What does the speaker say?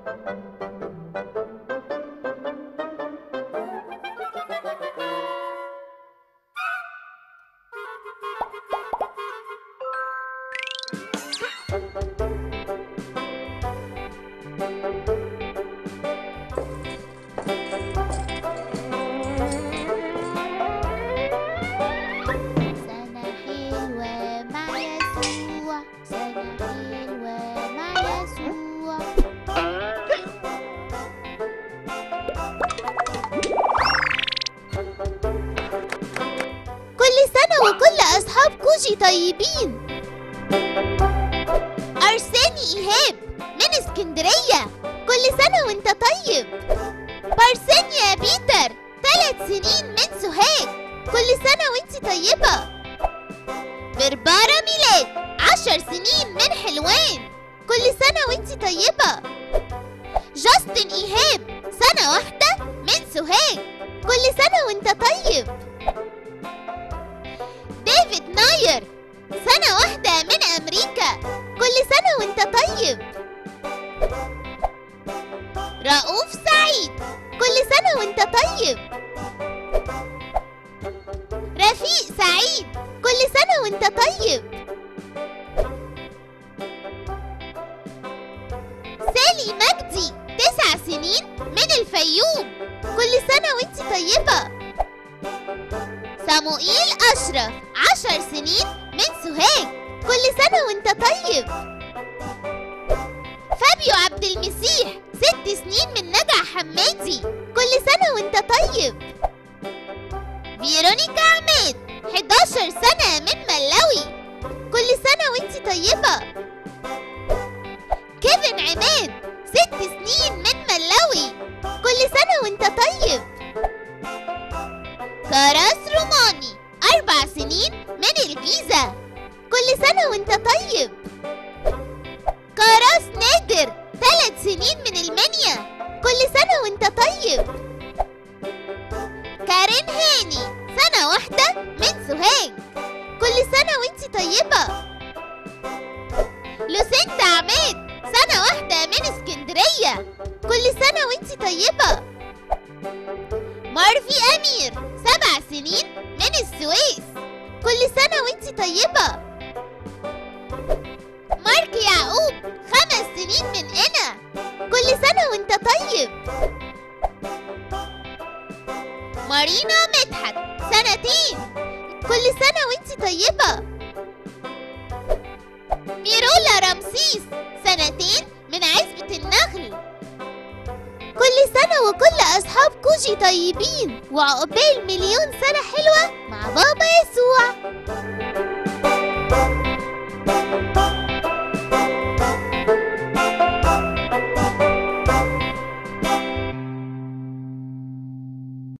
سنة حلوة مع يسوع سنة حلوة مع يسوع كل سنة وكل أصحاب كوجي طيبين أرساني إيهاب من اسكندرية كل سنة وانت طيب بارسينيا بيتر ثلاث سنين من سوهاج كل سنة وانت طيبة بربارة ميلاد عشر سنين من حلوان كل سنة وانت طيبة جاستن إيهاب سنة واحدة من سوهاج كل سنة وانت طيب ديفيد ناير سنة واحدة من أمريكا كل سنة وانت طيب رؤوف سعيد كل سنة وانت طيب رفيق سعيد كل سنة وانت طيب سالي مجدي تسع سنين من الفيوم كل سنة وانت طيبة صموئيل أشرف عشر سنين من سوهاج كل سنة وانت طيب فابيو عبد المسيح ست سنين من نجع حمادي كل سنة وانت طيب فيرونيكا عماد 11 سنة من ملاوي كل سنة وانت طيبة كيفن عماد ست سنين من ملاوي كل سنة وانت طيب كراس روماني أربع سنين من الجيزة كل سنة وانت طيب كراس نادر ثلاث سنين من المنيا كل سنة وانت طيب كارين هاني سنة واحدة من سوهاج كل سنة وانت طيبة لوسنت عماد سنة واحدة من اسكندرية كل سنة وانت طيبة مارفي أمير سبع سنين من السويس كل سنة وانت طيبة مارك يعقوب خمس سنين من هنا كل سنة وانت طيب مارينا مدحت سنتين كل سنة وانت طيبة ميرولا رمسيس سنتين من عزبة النخل كل سنة وكل أصحاب كوجي طيبين وعقبال مليون سنة حلوة مع بابا يسوع